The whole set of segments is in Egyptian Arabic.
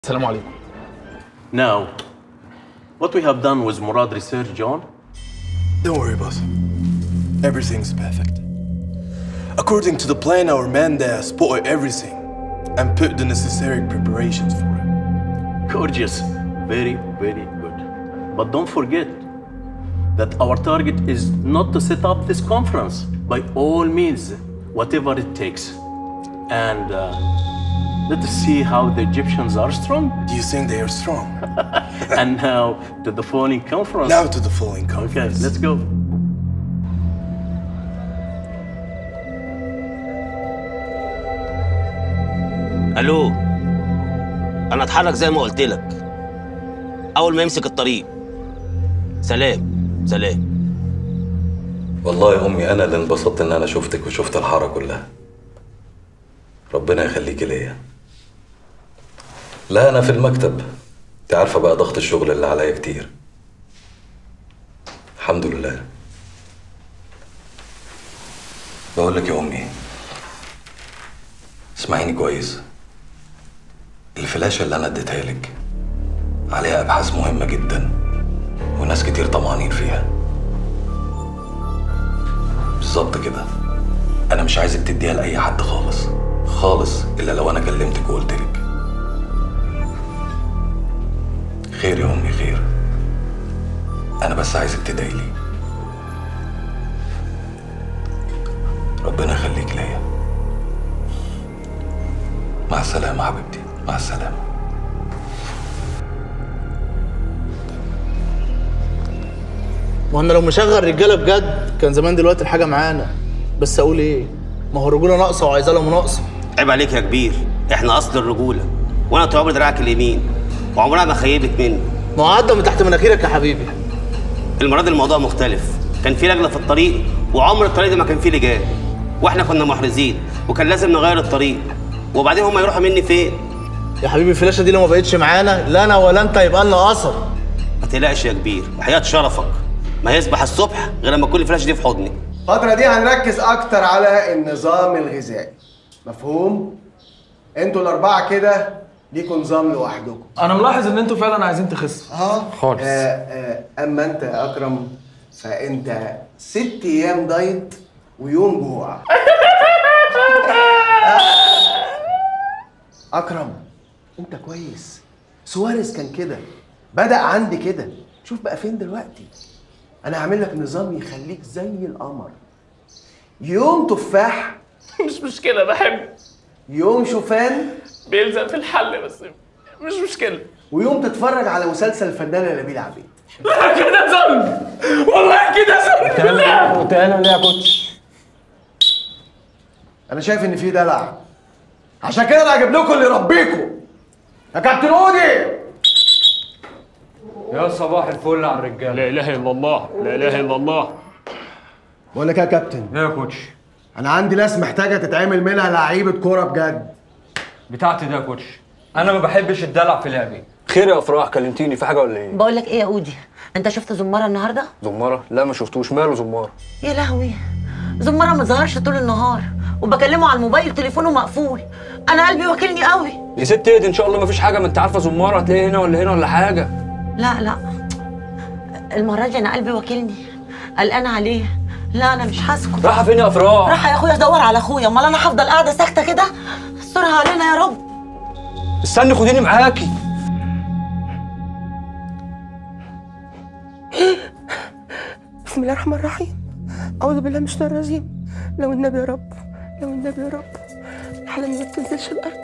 السلام عليكم Now, what we have done with Murad research, John, Don't worry, boss. Everything's perfect. According to the plan, our man there spotted everything and put the necessary preparations for it. gorgeous, very, very good. But don't forget that our target is not to set up this conference. By all means, whatever it takes. And uh, let us see how the Egyptians are strong. Do you think they are strong? and now to the following conference. now to the following Okay, conference. let's go. الو انا اتحرك زي ما قلت لك اول ما يمسك الطريق سلام سلام والله يا امي انا اللي انبسطت ان انا شفتك وشفت الحاره كلها ربنا يخليكي ليا لا انا في المكتب انت عارفه بقى ضغط الشغل اللي عليا كتير الحمد لله بقول لك يا امي اسمعيني كويس الفلاشه اللي انا اديتها لك عليها ابحاث مهمه جدا وناس كتير طمعانين فيها بالظبط كده انا مش عايزك تديها لاي حد خالص خالص الا لو انا كلمتك وقلت لك خير يا امي خير انا بس عايزك تدعي لي ربنا يخليك ليا مع السلامه حبيبتي مع السلامه ما انا لو مشغل رجاله بجد كان زمان دلوقتي الحاجه معانا بس اقول ايه ما هو الرجوله ناقصه وعايزه لها مناقصه عيب عليك يا كبير احنا اصل الرجوله وانا طول عمري دراعك اليمين وعمرها ما خيبت مني ما هو عدى من تحت مناخيرك يا حبيبي المره دي الموضوع مختلف كان في لجنه في الطريق وعمر الطريق ده ما كان فيه لجان واحنا كنا محرزين وكان لازم نغير الطريق وبعدين هم يروحوا مني فين يا حبيبي الفلاشه دي لو ما بقتش معانا لا انا ولا انت يبقى لنا اثر ما تقلقش يا كبير وحياه شرفك ما يصبح الصبح غير لما كل الفلاش دي في حضني الفترة دي هنركز أكتر على النظام الغذائي مفهوم؟ انتوا الأربعة كده ليكوا نظام لوحدكم انا ملاحظ ان انتوا فعلا عايزين تخسوا اه خالص. آه آه أما أنت يا أكرم فأنت ست أيام دايت ويوم جوع أكرم أنت كويس سواريز كان كده بدأ عندي كده شوف بقى فين دلوقتي أنا هعمل لك نظام يخليك زي القمر يوم تفاح مش مشكله بحب يوم شوفان بيلزق في الحل بس مش مشكله ويوم تتفرج على مسلسل الفنانة نبيل عبيد لا كده ذنب والله كده ذنب بالله وتقال ليه يا كوتش أنا شايف إن في دلع عشان كده أنا هجيب لكم اللي يربيكم يا كابتن أودي يا صباح الفل على الرجاله لا اله الا الله لا اله الا الله بقول لك إيه يا كابتن ايه يا كوتش أنا عندي ناس محتاجة تتعمل منها لعيبة كورة بجد بتاعتي ده يا كوتش انا ما بحبش الدلع في لعبي خير يا افراح كلمتيني في حاجه ولا ايه بقول لك ايه يا اودي انت شفت زماره النهارده زماره لا ما شفتوش ماله زماره يا لهوي زماره ما ظهرش طول النهار وبكلمه على الموبايل تليفونه مقفول انا قلبي واكلني قوي يا ست اهدي ان شاء الله ما فيش حاجه ما انت عارفه زماره هتلاقيه هنا ولا هنا ولا حاجه لا لا المره دي انا قلبي واكلني قلقانه عليه لا انا مش هسكت رايحه فين يا افراح راح يا اخويا ادور على اخويا امال انا هفضل قاعده ساكته كده استرها علينا يا رب استني خديني معاكي بسم الله الرحمن الرحيم أعوذ بالله من الشيطان الرجيم لو النبي يا رب لو النبي يا رب الحلم ما بتنزلش الأرض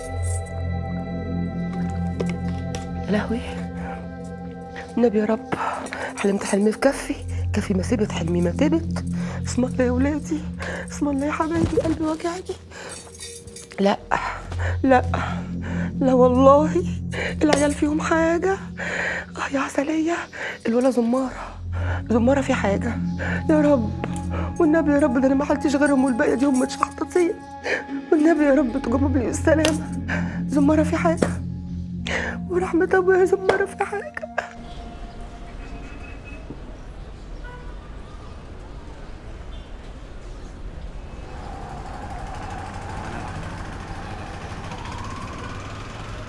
يا لهوي النبي يا رب حلمت حلمي في كفي كفي ما ثبت حلمي ما ثبت اسم الله يا ولادي اسم الله يا حبايبي قلبي وجعني لا لا لا والله العيال فيهم حاجة اه يا عسلية الولا زمارة زمارة في حاجة يا رب والنبي يا رب ده انا ما حلتش غيرهم والباقية دي هم متشحططين والنبي يا رب تجمع لي السلامة زمارة في حاجة ورحمة ابويا زمارة في حاجة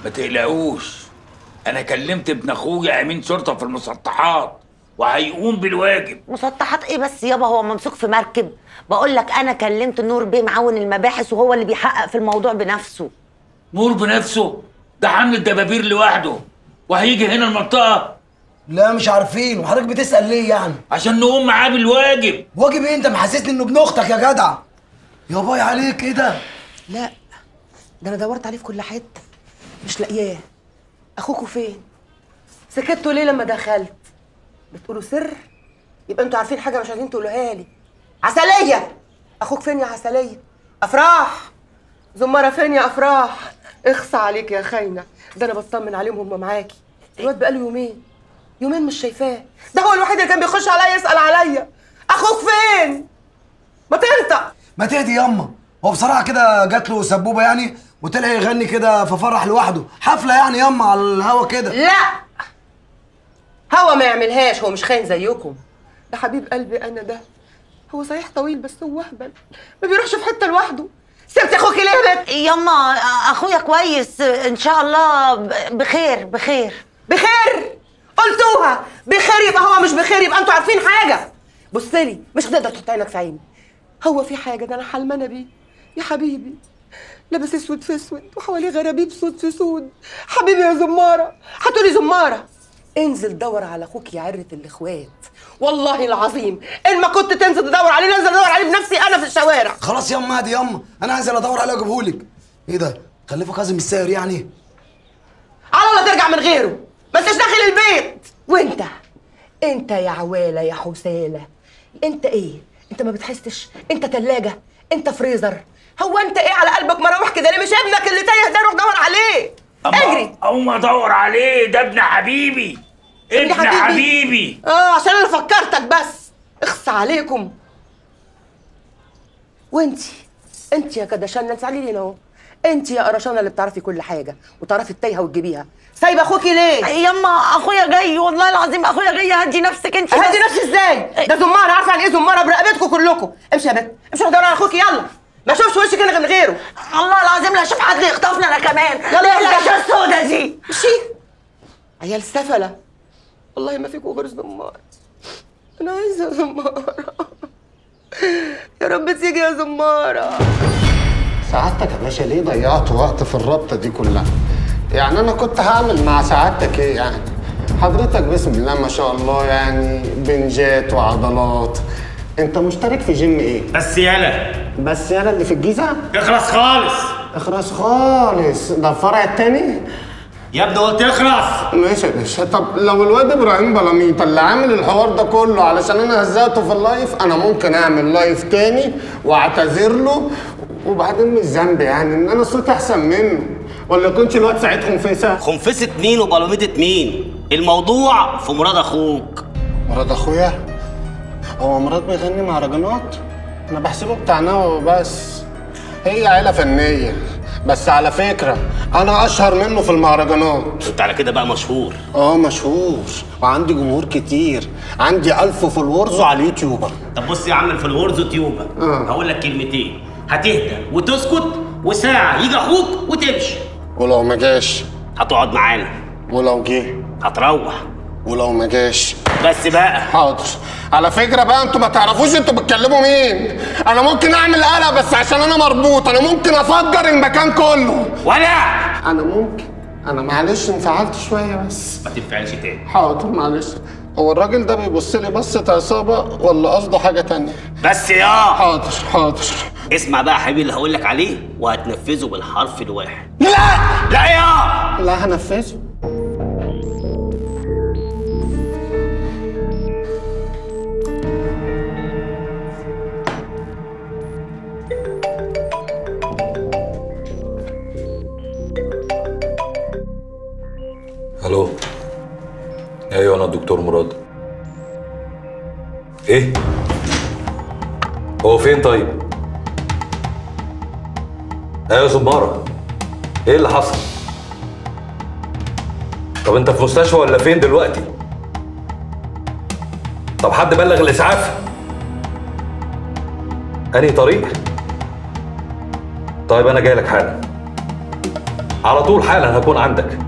ما تقلقوش انا كلمت ابن اخويا امين شرطه في المسطحات وهيقوم بالواجب مسطحات ايه بس يابا هو ممسوك في مركب بقول لك انا كلمت نور بيه معاون المباحث وهو اللي بيحقق في الموضوع بنفسه نور بنفسه ده حمل دبابير لوحده وهيجي هنا المنطقه لا مش عارفين وحضرتك بتسال ليه يعني عشان نقوم معاه بالواجب واجب ايه انت محسسني انه ابن اختك يا جدع يا باي عليك ايه ده لا ده انا دورت عليه في كل حته مش لاقياه اخوكوا فين سكتوا ليه لما دخلت بتقولوا سر يبقى انتوا عارفين حاجه مش عايزين تقولوها لي عسليه اخوك فين يا عسليه افراح زماره فين يا افراح اخصى عليك يا خاينه ده انا بطمن عليهم هم معاكي الواد بقاله يومين يومين مش شايفاه ده هو الوحيد اللي كان بيخش عليا يسال عليا اخوك فين ما تنطق ما تهدي ياما هو بصراحه كده جات له سبوبه يعني وطلع يغني كده ففرح لوحده حفله يعني ياما على الهوا كده لا هو ما يعملهاش هو مش خاين زيكم ده حبيب قلبي انا ده هو صحيح طويل بس هو اهبل ما بيروحش في حته لوحده سبت اخوكي ليه يا بنت ياما اخويا كويس ان شاء الله ب- بخير بخير بخير قلتوها بخير يبقى هو مش بخير يبقى انتوا عارفين حاجه بص لي مش هتقدر تحط عينك في عيني هو في حاجه ده انا حلمانه بيه يا حبيبي لابس اسود في اسود وحواليه غرابيب سود في سود حبيبي يا زماره هتقولي زماره انزل دور على اخوك يا عره الاخوات والله العظيم ان ما كنت تنزل تدور عليه ننزل ادور عليه بنفسي انا في الشوارع خلاص ياما هادي ياما انا هنزل ادور عليه واجيبهولك ايه ده خلفه كاظم الساير يعني على الله ترجع من غيره ما انتش داخل البيت وانت انت يا عواله يا حساله انت ايه انت ما بتحسش انت تلاجة انت فريزر هو انت ايه على قلبك مراوح كده ليه مش ابنك اللي تايه ده روح دور عليه اجري اقوم ادور عليه ده ابن حبيبي ابن حبيبي. حبيبي اه عشان انا فكرتك بس اخص عليكم وانتي انت يا كدشان انت تعالي لي هنا اهو انت يا قرشانه اللي بتعرفي كل حاجه وتعرفي التايهه وتجيبيها سايبه اخوكي ليه ياما اخويا جاي والله العظيم اخويا جاي هدي نفسك انت هدي نفسي ازاي ده زماره عارفه يعني ايه زماره برقبتكم كلكم امشي يا بنت امشي روح دور على اخوكي يلا ما اشوفش وشك انا من غيره الله العظيم لا اشوف حد يخطفنا انا كمان يلا ايه العيشه السودا دي مشي عيال سفله والله ما فيكم غير زمار انا عايزه زماره يا رب تيجي يا زماره سعادتك يا باشا ليه ضيعت وقت في الرابطه دي كلها؟ يعني انا كنت هعمل مع سعادتك ايه يعني؟ حضرتك بسم الله ما شاء الله يعني بنجات وعضلات انت مشترك في جيم ايه؟ بس يالا بس يالا اللي في الجيزه؟ اخلص خالص اخرس خالص ده الفرع التاني؟ يا ابني قلت اخلص ماشي يا باشا طب لو الواد ابراهيم بلاميطه اللي عامل الحوار ده كله علشان انا هزقته في اللايف انا ممكن اعمل لايف تاني واعتذر له وبعدين مش ذنب يعني ان انا صوتي احسن منه ولا كنت الواد ساعتها خنفسه خنفسة مين وبلوميتة مين؟ الموضوع في مراد اخوك مراد اخويا هو مراد بيغني مهرجانات انا بحسبه بتاع نوى بس هي عيله فنيه بس على فكره انا اشهر منه في المهرجانات انت على كده بقى مشهور اه مشهور وعندي جمهور كتير عندي ألف فولورز على اليوتيوب طب بص يا عم في الورز تيوبا هقول لك كلمتين هتهدى وتسكت وساعة يجي اخوك وتمشي ولو ما جاش هتقعد معانا ولو جه هتروح ولو ما جاش بس بقى حاضر على فكرة بقى انتوا ما تعرفوش انتوا بتكلموا مين انا ممكن اعمل قلق بس عشان انا مربوط انا ممكن افجر المكان كله ولا انا ممكن انا معلش انفعلت شوية بس ما تنفعلش تاني حاضر معلش هو الراجل ده بيبص لي بصة عصابة ولا قصده حاجة تانية بس يا حاضر حاضر اسمع بقى يا حبيبي اللي هقول لك عليه وهتنفذه بالحرف الواحد لا لا يا لا هنفذه الو ايوه انا الدكتور مراد ايه هو فين طيب ايوه زمارة ايه اللي حصل طب انت في مستشفى ولا فين دلوقتي طب حد بلغ الاسعاف انهي طريق طيب انا جاي لك حالا على طول حالا هكون عندك